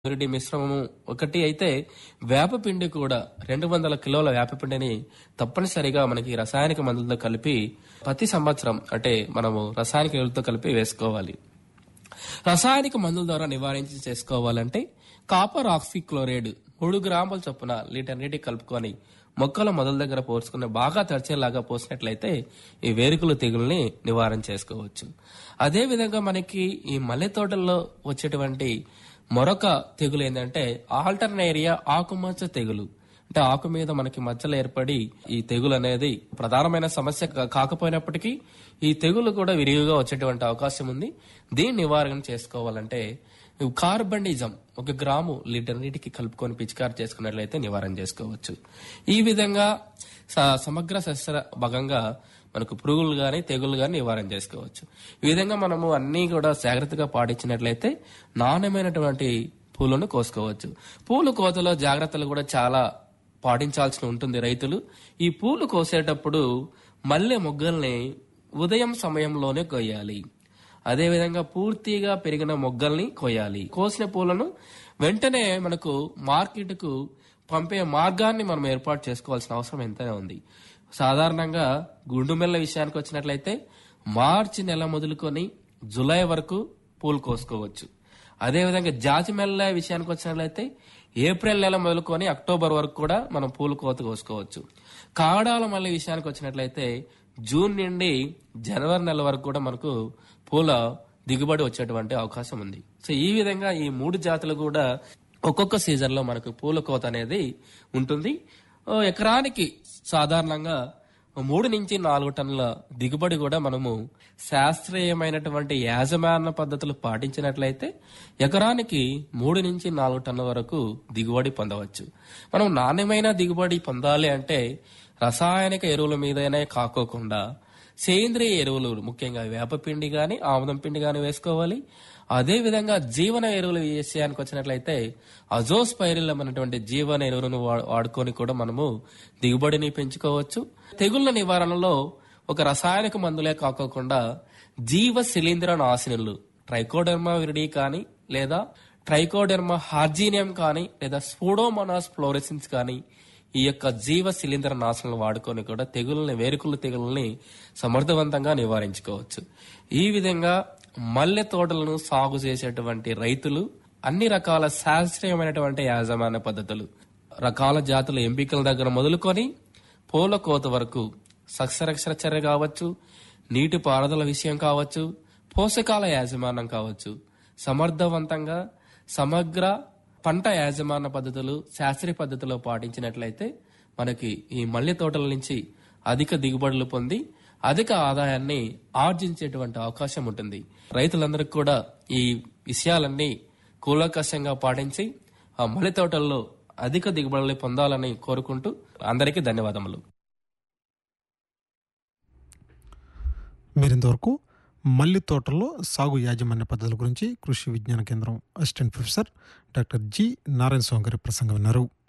రెడ్డి మిశ్రమము ఒకటి అయితే వేపపిండి కూడా రెండు వందల కిలోల వేపపిండిని తప్పనిసరిగా మనకి రసాయనిక మందులతో కలిపి ప్రతి సంవత్సరం అంటే మనము రసాయనిక ఎరువులతో కలిపి వేసుకోవాలి రసాయనిక మందుల ద్వారా నివారించి చేసుకోవాలంటే కాపర్ ఆక్సిక్లోరైడ్ మూడు గ్రాముల చొప్పున లీటర్ నీటికి కలుపుకొని మొక్కల మొదల దగ్గర పోసుకుని బాగా తడిచేలాగా పోసినట్లయితే ఈ వేరుకుల తెగుల్ని నివారణ చేసుకోవచ్చు అదే విధంగా మనకి ఈ మల్లె తోటల్లో వచ్చేటువంటి మరొక తెగులు ఏంటంటే ఆల్టర్నేరియా ఆకుమచ్చ తెగులు అంటే ఆకు మీద మనకి మచ్చలు ఏర్పడి ఈ తెగులు అనేది ప్రధానమైన సమస్య కా- కాకపోయినప్పటికీ ఈ తెగులు కూడా విరివిగా వచ్చేటువంటి అవకాశం ఉంది దీన్ని నివారణ చేసుకోవాలంటే కార్బండిజం ఒక గ్రాము లీటర్ నీటికి కలుపుకొని పిచికారి చేసుకున్నట్లయితే నివారణ చేసుకోవచ్చు ఈ విధంగా స- సమగ్ర సస్య భాగంగా మనకు పురుగులు గాని తెగులు గాని నివారణ చేసుకోవచ్చు ఈ విధంగా మనము అన్ని కూడా జాగ్రత్తగా పాటించినట్లయితే నాణ్యమైనటువంటి పూలను కోసుకోవచ్చు పూలు కోతలో జాగ్రత్తలు కూడా చాలా పాటించాల్సి ఉంటుంది రైతులు ఈ పూలు కోసేటప్పుడు మల్లె మొగ్గల్ని ఉదయం సమయంలోనే కొయ్యాలి అదేవిధంగా పూర్తిగా పెరిగిన మొగ్గల్ని కొయ్యాలి కోసిన పూలను వెంటనే మనకు మార్కెట్కు పంపే మార్గాన్ని మనం ఏర్పాటు చేసుకోవాల్సిన అవసరం ఎంతైనా ఉంది సాధారణంగా గుండు మెల్ల విషయానికి వచ్చినట్లయితే మార్చి నెల మొదలుకొని జూలై వరకు పూలు కోసుకోవచ్చు అదేవిధంగా జాతి మెల్ల విషయానికి వచ్చినట్లయితే ఏప్రిల్ నెల మొదలుకొని అక్టోబర్ వరకు కూడా మనం పూలు కోత కోసుకోవచ్చు కాడాల మల్లె విషయానికి వచ్చినట్లయితే జూన్ నుండి జనవరి నెల వరకు కూడా మనకు పూల దిగుబడి వచ్చేటువంటి అవకాశం ఉంది సో ఈ విధంగా ఈ మూడు జాతులు కూడా ఒక్కొక్క సీజన్ లో మనకు పూల కోత అనేది ఉంటుంది ఓ ఎకరానికి సాధారణంగా మూడు నుంచి నాలుగు టన్నుల దిగుబడి కూడా మనము శాస్త్రీయమైనటువంటి యాజమాన్య పద్ధతులు పాటించినట్లయితే ఎకరానికి మూడు నుంచి నాలుగు టన్నుల వరకు దిగుబడి పొందవచ్చు మనం నాణ్యమైన దిగుబడి పొందాలి అంటే రసాయనిక ఎరువుల మీదనే కాకోకుండా సేంద్రియ ఎరువులు ముఖ్యంగా వేపపిండి గాని ఆముదం పిండి గాని వేసుకోవాలి అదే విధంగా జీవన ఎరువుల విషయానికి వచ్చినట్లయితే అజోస్పైరిల్ అనేటువంటి జీవన ఎరువులను వా- వాడుకొని కూడా మనము దిగుబడిని పెంచుకోవచ్చు తెగుళ్ల నివారణలో ఒక రసాయనిక మందులే కాకోకుండా జీవ శిలీంద్ర నాశనులు ట్రైకోడెర్మా విరిడి కానీ లేదా ట్రైకోడెర్మా హార్జీనియం కానీ లేదా స్పూడోమోనాస్ ఫ్లోరెసిన్స్ కానీ ఈ యొక్క జీవ శిలీంద్ర నాశనలు వాడుకొని కూడా తెగుల్ని వేరుకుల తెగుల్ని సమర్థవంతంగా నివారించుకోవచ్చు ఈ విధంగా మల్లె తోటలను సాగు చేసేటువంటి రైతులు అన్ని రకాల శాస్త్రీయమైనటువంటి యాజమాన్య పద్ధతులు రకాల జాతుల ఎంపికల దగ్గర మొదలుకొని పూల కోత వరకు సస్యరక్షణ చర్య కావచ్చు నీటి పారుదల విషయం కావచ్చు పోషకాల యాజమాన్యం కావచ్చు సమర్థవంతంగా సమగ్ర పంట యాజమాన్య పద్ధతులు శాస్త్రీయ పద్ధతిలో పాటించినట్లయితే మనకి ఈ మల్లె తోటల నుంచి అధిక దిగుబడులు పొంది అధిక ఆదాయాన్ని ఆర్జించేటువంటి అవకాశం ఉంటుంది రైతులందరికీ కూడా ఈ విషయాలన్నీ కూలంకషంగా పాటించి ఆ మల్లె తోటల్లో అధిక దిగుబడులు పొందాలని కోరుకుంటూ అందరికీ ధన్యవాదములు మీరింతవరకు మల్లి తోటల్లో సాగు యాజమాన్య పద్ధతుల గురించి Krishi Vigyan Kendra assistant professor doctor G Narayana Swamy గారి ప్రసంగం విన్నారు